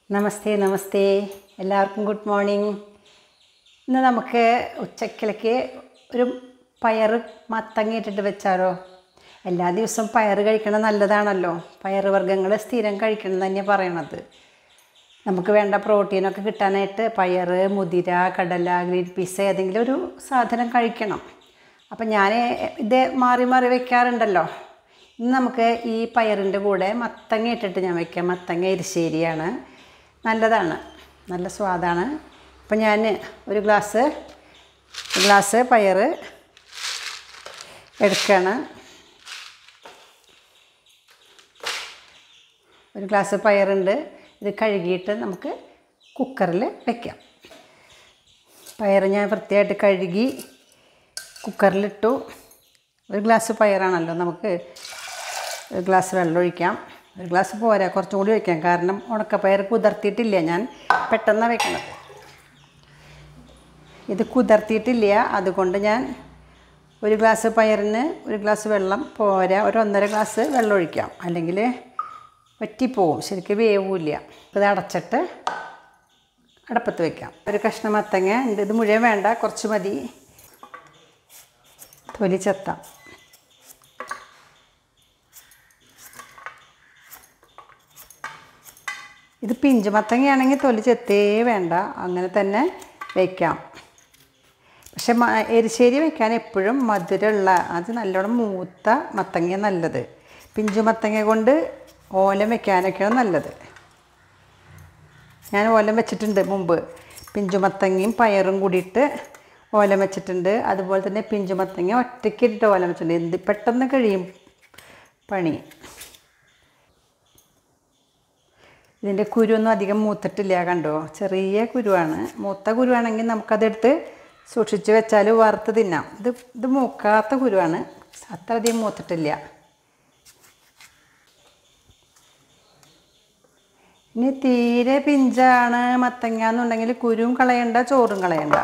നമസ്തേ നമസ്തേ എല്ലാവർക്കും good morning ഇന്ന് നമുക്ക് ഉച്ചക്കിലേക്ക് ഒരു പയർ മത്തങ്ങ ഇട്ടിട്ട് വെച്ചാലോ എല്ലാ ദിവസവും പയർ കഴിക്കണം നല്ലതാണല്ലോ പയർ വർഗ്ഗങ്ങൾ സ്ഥിരം കഴിക്കണം തന്നെ പറയണത് നമുക്ക് വേണ്ട പ്രോട്ടീനൊക്കെ കിട്ടാനായിട്ട് പയർ മുതിര കടല ഗ്രീൻ പീസ് ഏതെങ്കിലും ഒരു സാധനം കഴിക്കണം അപ്പം ഞാൻ ഇത് മാറി മാറി വെക്കാറുണ്ടല്ലോ ഇന്ന് നമുക്ക് ഈ പയറിൻ്റെ കൂടെ മത്തങ്ങ ഇട്ടിട്ട് ഞാൻ വെക്കാം മത്തങ്ങ എരിശ്ശേരിയാണ് നല്ലതാണ് നല്ല സ്വാദാണ് അപ്പം ഞാൻ ഒരു ഗ്ലാസ് ഒരു ഗ്ലാസ് പയർ എടുക്കുകയാണ് ഒരു ഗ്ലാസ് പയറുണ്ട് ഇത് കഴുകിയിട്ട് നമുക്ക് കുക്കറിൽ വെക്കാം പയർ ഞാൻ വൃത്തിയായിട്ട് കഴുകി കുക്കറിലിട്ടു ഒരു ഗ്ലാസ് പയറാണല്ലോ നമുക്ക് ഒരു ഗ്ലാസ് വെള്ളം ഒഴിക്കാം ഒരു ഗ്ലാസ് പോരാ കുറച്ചും കൂടി ഒഴിക്കാം കാരണം ഉണക്കപ്പയർ കുതിർത്തിയിട്ടില്ല ഞാൻ പെട്ടെന്ന് വെക്കണത് ഇത് കുതിർത്തിയിട്ടില്ല അതുകൊണ്ട് ഞാൻ ഒരു ഗ്ലാസ് പയറിന് ഒരു ഗ്ലാസ് വെള്ളം പോരാ ഒരു ഒന്നര ഗ്ലാസ് വെള്ളം ഒഴിക്കാം അല്ലെങ്കിൽ വറ്റിപ്പോവും ശരിക്കും വേവില്ല ഇത് അടച്ചിട്ട് അടപ്പത്ത് വെക്കാം ഒരു കഷ്ണം മത്തങ്ങ ഉണ്ട് ഇത് മുഴുവൻ വേണ്ട കുറച്ച് മതി തൊലി ചെത്താം ഇത് പിഞ്ചു മത്തങ്ങയാണെങ്കിൽ തൊലി ചെത്തേ വേണ്ട അങ്ങനെ തന്നെ വയ്ക്കാം പക്ഷെ മ എരിശ്ശേരി വെക്കാൻ എപ്പോഴും മധുരമുള്ള അത് നല്ലോണം മൂത്ത മത്തങ്ങ നല്ലത് പിഞ്ചു മത്തങ്ങ കൊണ്ട് ഓലം വെക്കാനൊക്കെയാണ് നല്ലത് ഞാൻ ഓലം വെച്ചിട്ടുണ്ട് മുമ്പ് പിഞ്ചു മത്തങ്ങയും പയറും കൂടിയിട്ട് ഓലം വെച്ചിട്ടുണ്ട് അതുപോലെ തന്നെ പിഞ്ചു മത്തങ്ങ ഒറ്റയ്ക്കിട്ടിട്ട് ഓലം വെച്ചിട്ടുണ്ട് എന്ത് പെട്ടെന്ന് കഴിയും പണി ഇതിൻ്റെ കുരുവൊന്നും അധികം മൂത്തിട്ടില്ല കണ്ടോ ചെറിയ കുരുവാണ് മൂത്ത കുരുവാണെങ്കിൽ നമുക്കതെടുത്ത് സൂക്ഷിച്ച് വെച്ചാൽ വറുത്ത് തിന്നാം ഇത് ഇത് മൂക്കാത്ത കുരുവാണ് അത്രയധികം മൂത്തിട്ടില്ല ഇനി തീരെ പിഞ്ചാണ് മത്തങ്ങ എന്നുണ്ടെങ്കിൽ കുരുവും കളയണ്ട ചോറും കളയണ്ട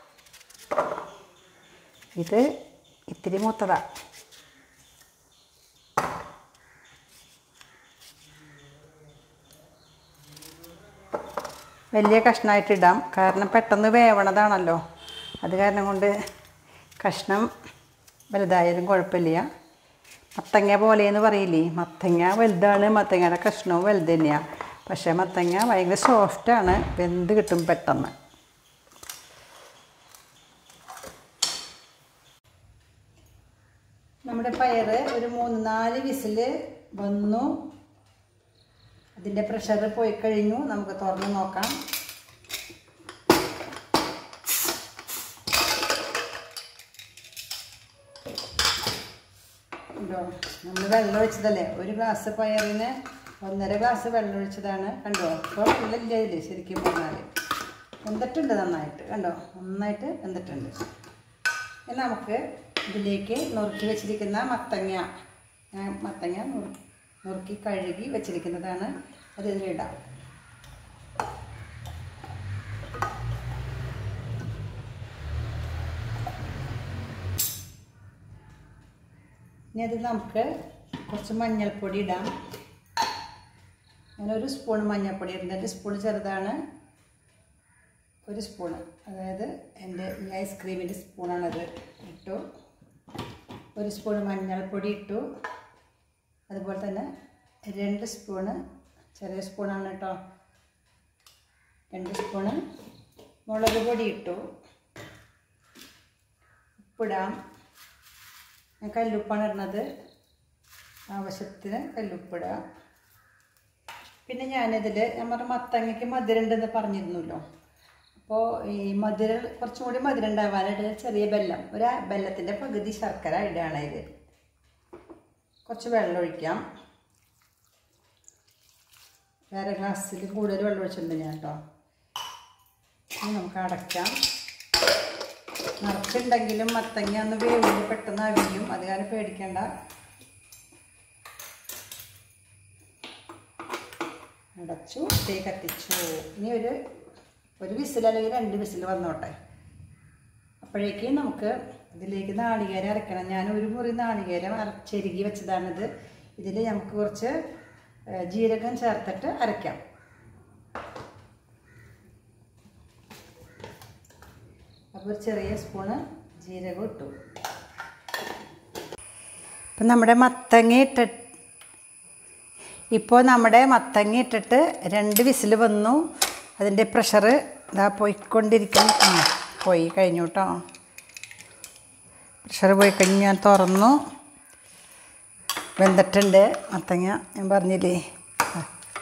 ഇത് ഇത്തിരി മൂത്തതാ വലിയ കഷ്ണമായിട്ട് ഇടാം കാരണം പെട്ടെന്ന് വേവണതാണല്ലോ അത് കാരണം കൊണ്ട് കഷ്ണം വലുതായാലും കുഴപ്പമില്ല മത്തങ്ങ പോലെയെന്ന് പറയില്ലേ മത്തങ്ങ വലുതാണ് മത്തങ്ങയുടെ കഷ്ണവും വലുത് തന്നെയാണ് പക്ഷേ മത്തങ്ങ ഭയങ്കര സോഫ്റ്റാണ് വെന്ത് കിട്ടും പെട്ടെന്ന് നമ്മുടെ പയർ ഒരു മൂന്ന് നാല് വിസിൽ വന്നു അതിൻ്റെ പ്രഷർ പോയി കഴിഞ്ഞു നമുക്ക് തുറന്ന് നോക്കാം കണ്ടോ നമ്മൾ വെള്ളം ഒഴിച്ചതല്ലേ ഒരു ഗ്ലാസ് പയറിന് ഒന്നര ഗ്ലാസ് വെള്ളം ഒഴിച്ചതാണ് കണ്ടോ ഇപ്പോൾ വെള്ളമില്ല ഇതിൽ ശരിക്കും പറഞ്ഞാൽ വെന്തിട്ടുണ്ട് നന്നായിട്ട് കണ്ടോ നന്നായിട്ട് വെന്തിട്ടുണ്ട് ഇനി നമുക്ക് ഇതിലേക്ക് നുറുക്കി വെച്ചിരിക്കുന്ന മത്തങ്ങ ഞാൻ മത്തങ്ങ നുറു നുറുക്കി കഴുകി വെച്ചിരിക്കുന്നതാണ് അത് ഇതിലിടാം ഇനി അത് നമുക്ക് കുറച്ച് മഞ്ഞൾപ്പൊടി ഇടാം ഞാനൊരു സ്പൂൺ മഞ്ഞൾപ്പൊടി ഇടുന്നത് എൻ്റെ സ്പൂൺ ചെറുതാണ് ഒരു സ്പൂണ് അതായത് എൻ്റെ ഈ ഐസ്ക്രീമിൻ്റെ സ്പൂണാണത് ഇട്ടു ഒരു സ്പൂൺ മഞ്ഞൾപ്പൊടി ഇട്ടു അതുപോലെ തന്നെ രണ്ട് സ്പൂണ് ചെറിയ സ്പൂണാണ് കേട്ടോ രണ്ട് സ്പൂണ് മുളക് പൊടി ഇട്ടു ഉപ്പിടാം ഞാൻ കല്ലുപ്പാണ് ഇടുന്നത് ആവശ്യത്തിന് കല്ലുപ്പിടുക പിന്നെ ഞാനിതിൽ ഞാൻ പറഞ്ഞ മത്തങ്ങയ്ക്ക് മധുരമുണ്ടെന്ന് പറഞ്ഞിരുന്നല്ലോ അപ്പോൾ ഈ മധുരം കുറച്ചും കൂടി മധുരം ഉണ്ടാവാനായിട്ട് ചെറിയ ബെല്ലം ഒരു ബെല്ലത്തിൻ്റെ പകുതി ശർക്കര ഇടുകയാണ് ഇത് കുറച്ച് വെള്ളം ഒഴിക്കാം വേറെ ഗ്ലാസ്സിൽ കൂടുതൽ വെള്ളം ഒഴിച്ചിട്ടുണ്ട് ഞാൻ കേട്ടോ ഇനി നമുക്ക് അടയ്ക്കാം നിറച്ചുണ്ടെങ്കിലും മത്തങ്ങ ഒന്ന് വേവില് പെട്ടെന്ന് അവിയും അത് കാരണം പേടിക്കേണ്ട അടച്ചു തീ കത്തിച്ചു ഇനി ഒരു ഒരു വിസിൽ അല്ലെങ്കിൽ രണ്ട് വിസിൽ വന്നോട്ടെ അപ്പോഴേക്കും നമുക്ക് ഇതിലേക്ക് നാളികേരം അരക്കണം ഞാൻ ഒരു മുറി നാളികേരം അരച്ചെരുകി വെച്ചതാണിത് ഇതിൽ നമുക്ക് കുറച്ച് ഏഹ്, ജീരകം ചേർത്തിട്ട് അരയ്ക്കാം അപ്പോൾ ഒരു ചെറിയ സ്പൂണ് ജീരകം ഇട്ടു ഇപ്പം നമ്മുടെ മത്തങ്ങ ഇട്ട് ഇപ്പോൾ നമ്മുടെ മത്തങ്ങ ഇട്ടിട്ട് രണ്ട് വിസിൽ വന്നു അതിൻ്റെ പ്രഷർ ഇതാ പോയിക്കൊണ്ടിരിക്കുന്നു ആ പോയി കഴിഞ്ഞു കേട്ടോ പ്രഷർ പോയി കഴിഞ്ഞ് ഞാൻ തുറന്നു വെന്തിട്ടുണ്ട് മത്തങ്ങ ഞാൻ പറഞ്ഞില്ലേ ആ.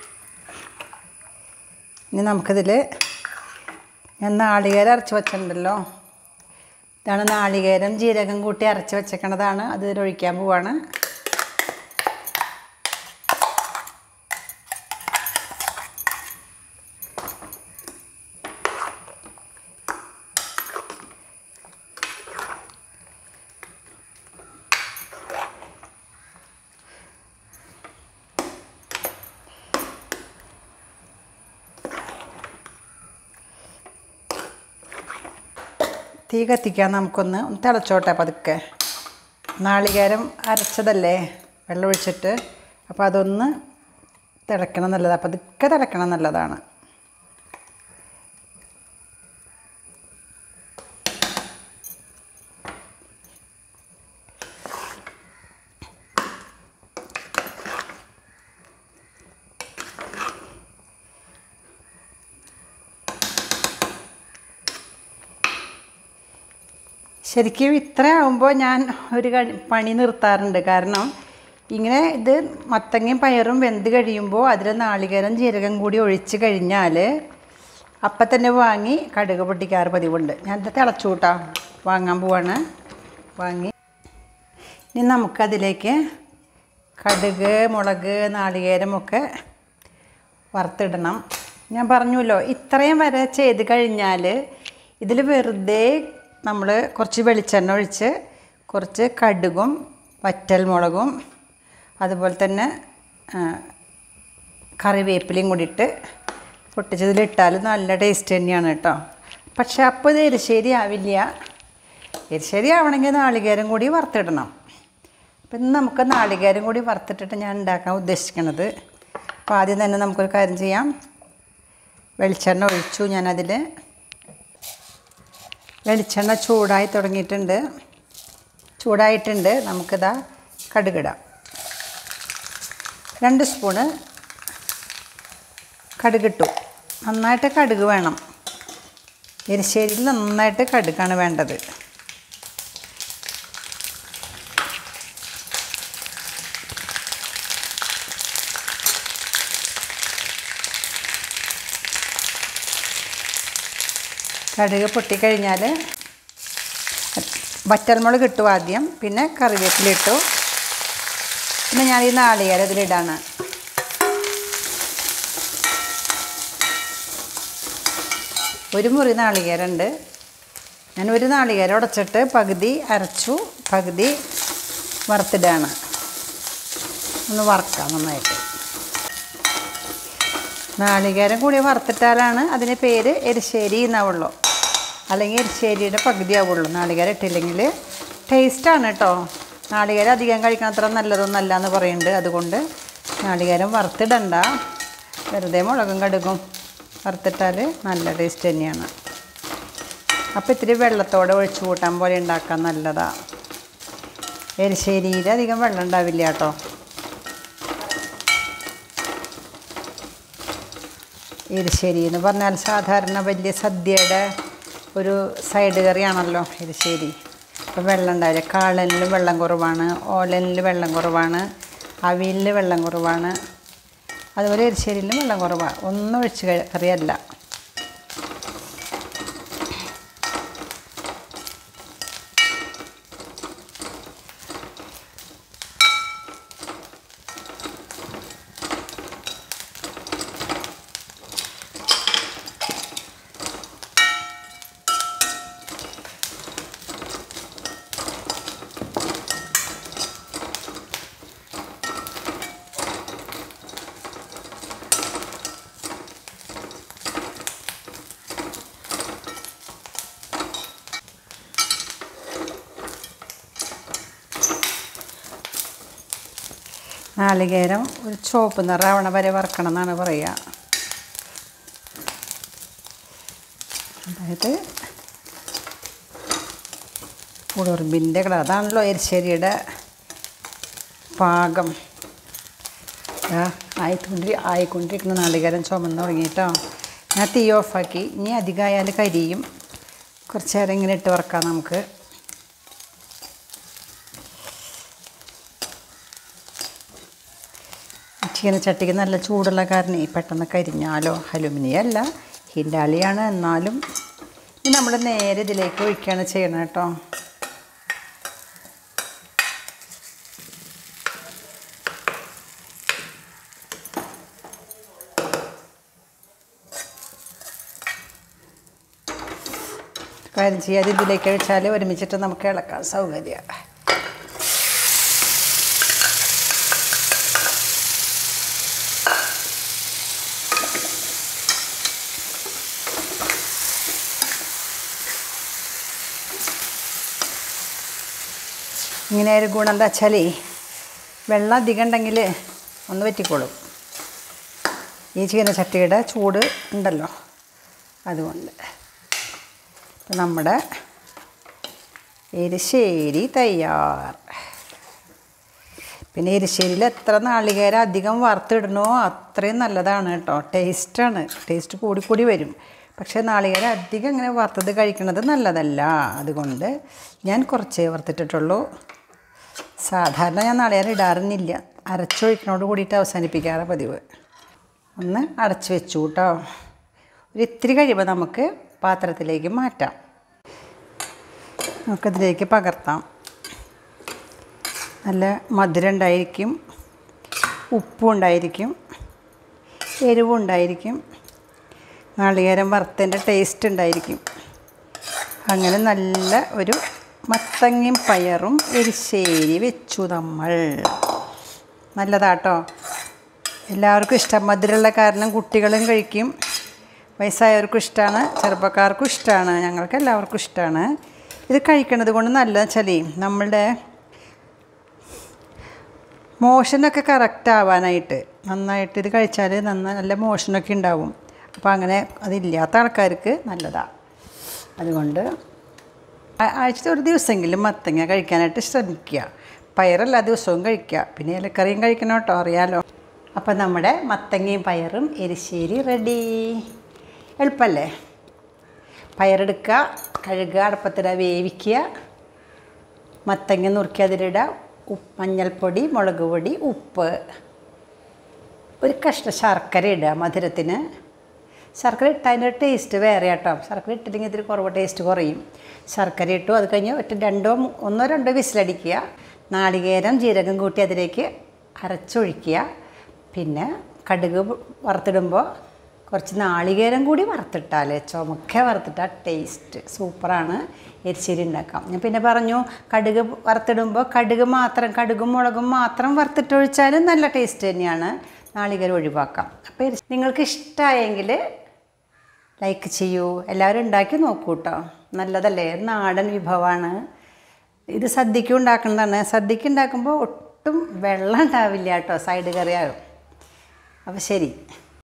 ഇനി നമുക്കിതിൽ ഞാൻ നാളികേരം അരച്ച് വെച്ചിട്ടുണ്ടല്ലോ ഇതാണ് നാളികേരം ജീരകം കൂട്ടി അരച്ച് വെച്ചേക്കണതാണ് അത് ഇതിലൊഴിക്കാൻ പോവാണ് തീ കത്തിക്കാൻ നമുക്കൊന്ന് ഒന്ന് തിളച്ചോട്ടെ പതുക്കെ നാളികേരം അരച്ചതല്ലേ വെള്ളം ഒഴിച്ചിട്ട് അപ്പോൾ അതൊന്ന് തിളക്കണം നല്ലതാണ് പതുക്കെ തിളക്കണം നല്ലതാണ് ശരിക്കും ഇത്ര ആകുമ്പോൾ ഞാൻ ഒരു കണി- പണി നിർത്താറുണ്ട് കാരണം ഇങ്ങനെ ഇത് മത്തങ്ങയും പയറും വെന്ത് കഴിയുമ്പോൾ അതിൽ നാളികേരം ജീരകം കൂടി ഒഴിച്ച് കഴിഞ്ഞാൽ അപ്പം തന്നെ വാങ്ങി കടുക് പൊട്ടിക്കാറ് പതിവുണ്ട് ഞാൻ ഇത് തിളച്ചു കൂട്ടാ വാങ്ങാൻ പോവാണ് വാങ്ങി ഇനി നമുക്കതിലേക്ക് കടുക് മുളക് നാളികേരം ഒക്കെ വറുത്തിടണം ഞാൻ പറഞ്ഞല്ലോ ഇത്രയും വരെ ചെയ്ത് കഴിഞ്ഞാൽ ഇതിൽ വെറുതെ നമ്മൾ കുറച്ച് വെളിച്ചെണ്ണ ഒഴിച്ച് കുറച്ച് കടുകും വറ്റൽമുളകും അതുപോലെ തന്നെ ആ, കറിവേപ്പിലയും കൂടി ഇട്ട് പൊട്ടിച്ചതിലിട്ടാൽ നല്ല ടേസ്റ്റ് തന്നെയാണ് കേട്ടോ പക്ഷേ അപ്പോൾ ഇത് എരിശ്ശേരി ആവില്ല എരിശ്ശേരി ആവണമെങ്കിൽ നാളികേരം കൂടി വറുത്തിടണം അപ്പം ഇന്ന് നമുക്ക് നാളികേരം കൂടി വറുത്തിട്ടിട്ട് ഞാൻ ഉണ്ടാക്കാൻ ഉദ്ദേശിക്കുന്നത് അപ്പോൾ ആദ്യം തന്നെ നമുക്കൊരു കാര്യം ചെയ്യാം വെളിച്ചെണ്ണ ഒഴിച്ചു ഞാനതിൽ വെളിച്ചെണ്ണ ചൂടായി തുടങ്ങിയിട്ടുണ്ട് ചൂടായിട്ടുണ്ട് നമുക്കിതാ കടുകിടാം രണ്ട് സ്പൂണ് കടുകിട്ടു നന്നായിട്ട് കടുക് വേണം എരിശ്ശേരിയിൽ നന്നായിട്ട് കടുകാണ് വേണ്ടത് കടുക് പൊട്ടിക്കഴിഞ്ഞാൽ വറ്റൽമുളക് ഇട്ടു ആദ്യം പിന്നെ കറിവേപ്പില ഇട്ടു പിന്നെ ഞാൻ ഈ നാളികേരം ഇതിലിടാണ് ഒരു മുറി നാളികേരമുണ്ട് ഞാൻ ഒരു നാളികേരം ഉടച്ചിട്ട് പകുതി അരച്ചു പകുതി വറുത്തിടുകയാണ് ഒന്ന് വറക്കാം നന്നായിട്ട് നാളികേരം കൂടി വറുത്തിട്ടാലാണ് അതിന് പേര് എരിശ്ശേരി എന്നാവുള്ളൂ അല്ലെങ്കിൽ എരിശ്ശേരിയുടെ പകുതി ആവുള്ളൂ നാളികേരം ഇട്ടില്ലെങ്കിൽ ടേസ്റ്റാണ് കേട്ടോ നാളികേരം അധികം കഴിക്കണത്ര നല്ലതൊന്നല്ല എന്ന് പറയുന്നുണ്ട് അതുകൊണ്ട് നാളികേരം വറുത്തിടണ്ട വെറുതെ മുളകും കടുകും വറുത്തിട്ടാൽ നല്ല ടേസ്റ്റ് തന്നെയാണ് അപ്പോൾ ഇത്തിരി വെള്ളത്തോടെ ഒഴിച്ചു കൂട്ടാൻ പോലെ ഉണ്ടാക്കാൻ നല്ലതാണ് എരിശ്ശേരിയിൽ അധികം വെള്ളം ഉണ്ടാവില്ല കേട്ടോ എരിശ്ശേരി എന്ന് പറഞ്ഞാൽ സാധാരണ വലിയ സദ്യയുടെ ഒരു സൈഡ് കറിയാണല്ലോ എരിശ്ശേരി അപ്പോൾ വെള്ളം ഉണ്ടാവില്ല കാളനിൽ വെള്ളം കുറവാണ് ഓലനിൽ വെള്ളം കുറവാണ് അവിയലിൽ വെള്ളം കുറവാണ് അതുപോലെ എരിശ്ശേരിയിലും വെള്ളം കുറവാണ് ഒന്നും ഒഴിച്ച് കഴി- കറിയല്ല നാളികേരം ഒരു ചുവപ്പ് നിറാവണ വരെ വറക്കണം എന്നാണ് പറയുക അതായത് ഉളുർബിൻ്റെ കളർ അതാണല്ലോ എരിശ്ശേരിയുടെ പാകം ആ, ആയിക്കൊണ്ടി ആയിക്കൊണ്ടിരിക്കുന്ന നാളികേരം ചുമന്ന് തുടങ്ങിയിട്ടോ ഞാൻ തീ ഓഫാക്കി ഇനി അധികമായാൽ കരിയും കുറച്ച് നേരം ഇങ്ങനെ ഇട്ട് വറക്കാം നമുക്ക് ചിക്കൻ ചട്ടിക്ക് നല്ല ചൂടുള്ള കാരണം പെട്ടെന്ന് കരിഞ്ഞാലോ അലുമിനിയം അല്ല ഹിൻഡാലിയാണ് എന്നാലും ഇത് നമ്മൾ നേരെ ഇതിലേക്ക് ഒഴിക്കുകയാണ് ചെയ്യണം കേട്ടോ കാര്യം ചെയ്യാതെ ഇതിലേക്ക് ഒഴിച്ചാൽ ഒരുമിച്ചിട്ട് നമുക്ക് ഇളക്കാൻ സൗകര്യമാണ് ഇങ്ങനെ ഒരു ഗുണം എന്താ വെച്ചാൽ വെള്ളം അധികം ഉണ്ടെങ്കിൽ ഒന്ന് വറ്റിക്കോളും ഈ ചീനച്ചട്ടിയുടെ ചൂട് ഉണ്ടല്ലോ അതുകൊണ്ട് ഇപ്പം നമ്മുടെ എരിശ്ശേരി തയ്യാർ പിന്നെ എരിശ്ശേരിയിൽ എത്ര നാളികേരം അധികം വറുത്തിടണോ അത്രയും നല്ലതാണ് കേട്ടോ ടേസ്റ്റാണ് ടേസ്റ്റ് കൂടി കൂടി വരും പക്ഷേ നാളികേരം അധികം ഇങ്ങനെ വറുത്തത് കഴിക്കുന്നത് നല്ലതല്ല അതുകൊണ്ട് ഞാൻ കുറച്ചേ വറുത്തിട്ടിട്ടുള്ളൂ സാധാരണ ഞാൻ നാളികേരം ഇടാറുന്നില്ല അരച്ചൊഴിക്കണോട് കൂടിയിട്ട് അവസാനിപ്പിക്കാറ് പതിവ് ഒന്ന് അടച്ച് വെച്ചു കേട്ടോ ഒരു ഇത്തിരി കഴിയുമ്പോൾ നമുക്ക് പാത്രത്തിലേക്ക് മാറ്റാം നമുക്കതിലേക്ക് പകർത്താം നല്ല മധുരം ഉണ്ടായിരിക്കും ഉപ്പും ഉണ്ടായിരിക്കും എരിവും ഉണ്ടായിരിക്കും നാളികേരം വറുത്തതിൻ്റെ ടേസ്റ്റ് ഉണ്ടായിരിക്കും അങ്ങനെ നല്ല ഒരു മത്തങ്ങയും പയറും എരിശ്ശേരി വെച്ചു നമ്മൾ നല്ലതാട്ടോ എല്ലാവർക്കും ഇഷ്ടം മധുരമുള്ള കാരണം കുട്ടികളും കഴിക്കും വയസ്സായവർക്കും ഇഷ്ടമാണ് ചെറുപ്പക്കാർക്കും ഇഷ്ടമാണ് ഞങ്ങൾക്ക് എല്ലാവർക്കും ഇഷ്ടമാണ് ഇത് കഴിക്കണത് കൊണ്ട് നല്ലതെന്ന് വെച്ചാൽ നമ്മളുടെ മോഷനൊക്കെ കറക്റ്റ് ആവാനായിട്ട് നന്നായിട്ട് ഇത് കഴിച്ചാൽ നന്ന നല്ല മോഷനൊക്കെ ഉണ്ടാവും അപ്പോൾ അങ്ങനെ അതില്ലാത്ത ആൾക്കാർക്ക് നല്ലതാണ് അതുകൊണ്ട് ആ- ആഴ്ചയിൽ ഒരു ദിവസമെങ്കിലും മത്തങ്ങ കഴിക്കാനായിട്ട് ശ്രമിക്കുക പയറെല്ലാ ദിവസവും കഴിക്കുക പിന്നെ ഇലക്കറിയും കഴിക്കണം കേട്ടോ അറിയാലോ അപ്പം നമ്മുടെ മത്തങ്ങയും പയറും എരിശ്ശേരി റെഡി എളുപ്പമല്ലേ പയറെടുക്കുക കഴുകുക അടുപ്പത്തിടുക വേവിക്കുക മത്തങ്ങ നുറുക്കി അതിലിടുക ഉപ്പ് മഞ്ഞൾപ്പൊടി മുളക് പൊടി ഉപ്പ് ഒരു കഷ്ണം ശർക്കര ഇടുക മധുരത്തിന് ശർക്കര ഇട്ട് അതിൻ്റെ ടേസ്റ്റ് വേറെ കേട്ടോ ശർക്കര ഇട്ടില്ലെങ്കിൽ ഇതിൽ കുറവ് ടേസ്റ്റ് കുറയും ശർക്കര ഇട്ടു അത് കഴിഞ്ഞ് ഒറ്റ രണ്ടോ മൂ- ഒന്നോ രണ്ടോ വിസിലടിക്കുക നാളികേരം ജീരകം കൂട്ടി അതിലേക്ക് അരച്ചൊഴിക്കുക പിന്നെ കടുക് വറുത്തിടുമ്പോൾ കുറച്ച് നാളികേരം കൂടി വറുത്തിട്ടാൽ ചുമക്ക വറുത്തിട്ടാൽ ടേസ്റ്റ് സൂപ്പറാണ് എരിശ്ശേരി ഉണ്ടാക്കാം ഞാൻ പിന്നെ പറഞ്ഞു കടുക് വറുത്തിടുമ്പോൾ കടുക് മാത്രം കടുകും മുളകും മാത്രം വറുത്തിട്ടൊഴിച്ചാലും നല്ല ടേസ്റ്റ് തന്നെയാണ് നാളികേരം ഒഴിവാക്കാം അപ്പോൾ എരിശ്- നിങ്ങൾക്ക് ഇഷ്ടമായെങ്കിൽ ലൈക്ക് ചെയ്യൂ എല്ലാവരും ഉണ്ടാക്കി നോക്കൂ കേട്ടോ നല്ലതല്ലേ നാടൻ വിഭവമാണ് ഇത് സദ്യക്ക് ഉണ്ടാക്കുന്നതാണ് സദ്യക്ക് ഉണ്ടാക്കുമ്പോൾ ഒട്ടും വെള്ളം ഉണ്ടാവില്ല കേട്ടോ സൈഡ് കറിയാകും അപ്പോൾ ശരി